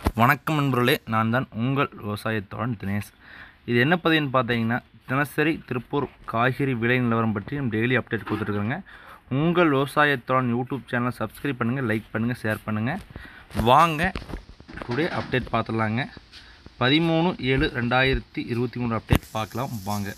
வணக்கம் நண்பர்களே நான் தான் உங்கள் விவசாயத்தோழன் தினேஷ் இது என்ன பதிவுன்னு பார்த்தீங்கன்னா தினசரி திருப்பூர் காய்கறி விலை நிலவரம் பற்றி நம்ம டெய்லி அப்டேட் கொடுத்துருக்குறோங்க உங்கள் விவசாயத்தோழன் யூடியூப் சேனலை சப்ஸ்கிரைப் பண்ணுங்கள் லைக் பண்ணுங்கள் ஷேர் பண்ணுங்கள் வாங்க டுடே அப்டேட் பார்த்துடலாங்க பதிமூணு ஏழு ரெண்டாயிரத்தி இருபத்தி மூணு அப்டேட் பார்க்கலாம் வாங்க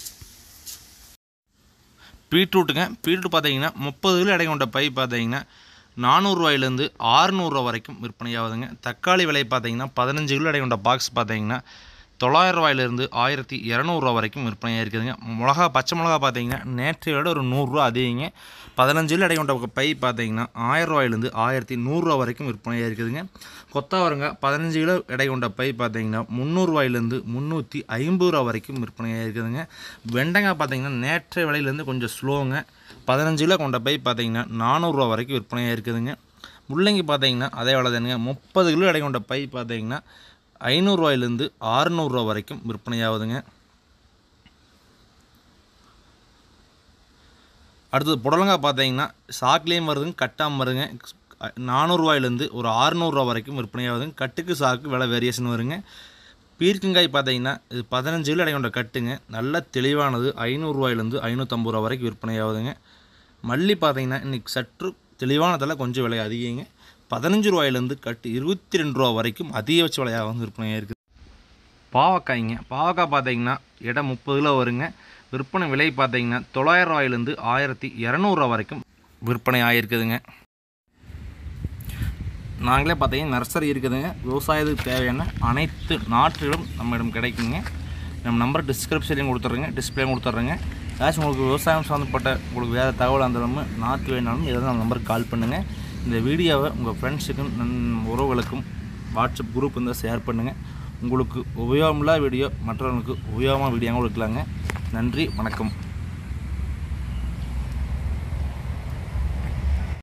பீட்ரூட்டுங்க பீட்ரூட் பார்த்தீங்கன்னா முப்பது கிலோ எடை கொண்ட பை பார்த்தீங்கன்னா நானூறுரூவாயிலேருந்து ஆறுநூறுவா வரைக்கும் விற்பனையாகுதுங்க தக்காளி விலை பார்த்தீங்கன்னா பதினஞ்சு கிலோ எடை கொண்ட பாக்ஸ் பார்த்தீங்கன்னா தொள்ளாயிரம் ரூபாயிலிருந்து ஆயிரத்தி இரநூறுவா வரைக்கும் விற்பனையாக இருக்குதுங்க மிளகா பச்சை மிளகா பார்த்தீங்கன்னா நேற்றைய விட ஒரு நூறுரூவா அதிகங்க பதினஞ்சு கிலோ எடை கொண்ட பை பார்த்தீங்கன்னா ஆயிரம் ரூபாயிலேருந்து ஆயிரத்தி நூறுரூவா வரைக்கும் விற்பனையாக இருக்குதுங்க கொத்தவரங்க பதினஞ்சு கிலோ எடை கொண்ட பை பார்த்தீங்கன்னா முந்நூறுரூவாயிலேருந்து முந்நூற்றி ஐம்பது ரூபா வரைக்கும் விற்பனையாக இருக்குதுங்க வெண்டைக்காய் பார்த்தீங்கன்னா நேற்றைய விலையிலேருந்து கொஞ்சம் ஸ்லோங்க பதினஞ்சு கிலோ கொண்ட பை பார்த்தீங்கன்னா நானூறுரூவா வரைக்கும் விற்பனையாக இருக்குதுங்க முள்ளங்கி பார்த்தீங்கன்னா அதே வேலை தானுங்க முப்பது கிலோ எடை கொண்ட பை பார்த்தீங்கன்னா ஐநூறுரூவாயிலேருந்து ஆறுநூறுவா வரைக்கும் விற்பனையாகுதுங்க அடுத்தது புடலங்காய் பார்த்தீங்கன்னா சாக்குலேயும் வருதுங்க கட்டாமல் வருங்க நானூறுரூவாயிலேருந்து ஒரு ஆறுநூறுவா வரைக்கும் விற்பனையாகுதுங்க கட்டுக்கு சாக்கு விலை வேரியேஷன் வருங்க பீர்க்கங்காய் பார்த்தீங்கன்னா இது பதினஞ்சு கிலோ கொண்ட கட்டுங்க நல்ல தெளிவானது ஐநூறுரூவாயிலேருந்து ஐநூற்றம்பது ரூபா வரைக்கும் விற்பனையாகுதுங்க மல்லி பார்த்தீங்கன்னா இன்றைக்கி சற்று தெளிவானதெல்லாம் கொஞ்சம் விலை அதிகங்க பதினஞ்சு ரூபாயிலேருந்து கட்டு இருபத்தி ரெண்டு ரூபா வரைக்கும் அதிகபட்ச விலையாக வந்து விற்பனையாக இருக்குது பாவக்காய்ங்க பாவக்காய் பார்த்தீங்கன்னா இடம் முப்பது கிலோ வருங்க விற்பனை விலை பார்த்தீங்கன்னா தொள்ளாயிரம் ரூபாயிலேருந்து ஆயிரத்தி இரநூறுவா வரைக்கும் விற்பனை ஆகிருக்குதுங்க நாங்களே பார்த்தீங்கன்னா நர்சரி இருக்குதுங்க விவசாயத்துக்கு தேவையான அனைத்து நாற்றுகளும் நம்மிடம் கிடைக்குங்க நம்ம நம்பர் டிஸ்கிரிப்ஷன்லையும் கொடுத்துட்றேங்க டிஸ்பிளேயும் கொடுத்துட்றேங்க ஏதாச்சும் உங்களுக்கு விவசாயம் சம்மந்தப்பட்ட உங்களுக்கு வேறு தகவல் இருந்தாலும் நாற்று வேணாலும் எதாவது நம்ம நம்பருக்கு கால் பண்ணுங்கள் இந்த வீடியோவை உங்கள் ஃப்ரெண்ட்ஸுக்கும் நன் உறவுகளுக்கும் வாட்ஸ்அப் குரூப் இருந்தால் ஷேர் பண்ணுங்கள் உங்களுக்கு உபயோகமில்லாத வீடியோ மற்றவங்களுக்கு உபயோகமான வீடியோவும் இருக்கலாங்க நன்றி வணக்கம்